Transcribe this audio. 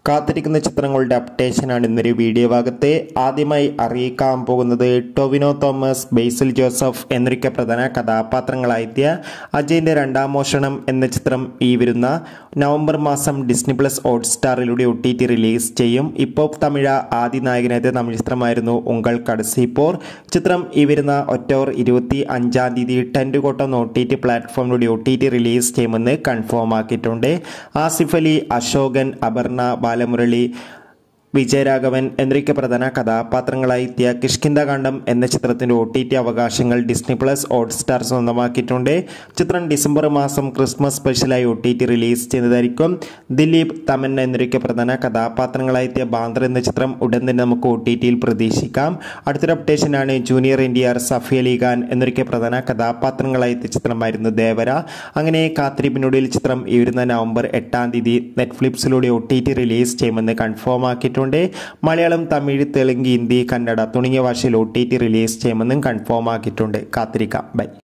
കാത്തിരിക്കുന്ന ചിത്രങ്ങളുടെ അപ്ഡേഷനാണ് ഇന്നൊരു വീഡിയോ ഭാഗത്ത് ആദ്യമായി അറിയിക്കാൻ പോകുന്നത് ടൊവിനോ തോമസ് ബേസിൽ ജോസഫ് എന്നൊക്കെ പ്രധാന കഥാപാത്രങ്ങളായെത്തിയ അജയന്റെ രണ്ടാം മോഷണം എന്ന ചിത്രം ഈ വരുന്ന നവംബർ മാസം ഡിസ്നി പ്ലസ് ഹോട്ട്സ്റ്റാറിലൂടെ ഒ ടി ടി റിലീസ് ചെയ്യും ഇപ്പോൾ തമിഴ് ആദ്യ നായകനായ തമിഴ് ചിത്രമായിരുന്നു ഉങ്കൾ കടസിപ്പോർ ചിത്രം ഈ വരുന്ന ഒക്ടോബർ ഇരുപത്തി അഞ്ചാം തീയതി ടെൻറ്റുകോട്ടം ഒ ടി ടി പ്ലാറ്റ്ഫോമിലൂടെ ഒ ടി ടി റിലീസ് ചെയ്യുമെന്ന് കൺഫേം ആക്കിയിട്ടുണ്ട് ആസിഫ് അലി അശോകൻ അപർണ ബാലമുരളി വിജയരാഘവൻ എന്നൊക്കെ പ്രധാന കഥാപാത്രങ്ങളായി എത്തിയ കിഷ്കിന്ദകാന്ഡം എന്ന ചിത്രത്തിന്റെ ഒ ടി ടി അവകാശങ്ങൾ ഡിസ്നി പ്ലസ് ഹോട്ട്സ്റ്റാർ സ്വന്തമാക്കിയിട്ടുണ്ട് ചിത്രം ഡിസംബർ മാസം ക്രിസ്മസ് സ്പെഷ്യലായി ഒ ടി ടി റിലീസ് ചെയ്യുന്നതായിരിക്കും ദിലീപ് തമന്ന എന്നൊക്കെ പ്രധാന കഥാപാത്രങ്ങളായി എത്തിയ ബാന്ദ്ര എന്ന ചിത്രം ഉടൻ തന്നെ നമുക്ക് ഒ ടി ടിയിൽ പ്രതീക്ഷിക്കാം അടുത്തൊരു അപ്ഡേഷനാണ് junior N D R Saif Ali Khan എന്നൊക്കെ പ്രധാന കഥാപാത്രങ്ങളായി എത്തിയ ചിത്രമായിരുന്നു ദേവര അങ്ങനെ കാത്തിരിപ്പിനൊടുവിൽ ചിത്രം ഈ വരുന്ന നവംബർ എട്ടാം തീയതി നെറ്റ്ഫ്ലിക്സിലൂടെ ഒ ടി ടി റിലീസ് ചെയ്യുമെന്ന് കൺഫേം ആക്കിയിട്ടുണ്ട് മലയാളം തമിഴ് തെലുങ്ക് ഹിന്ദി കന്നഡ തുടങ്ങിയ ഭാഷയിൽ ഒ ടി ടി റിലീസ് ചെയ്യുമെന്നും കൺഫേം ആക്കിയിട്ടുണ്ട് കാത്തിരിക്കാം ബൈ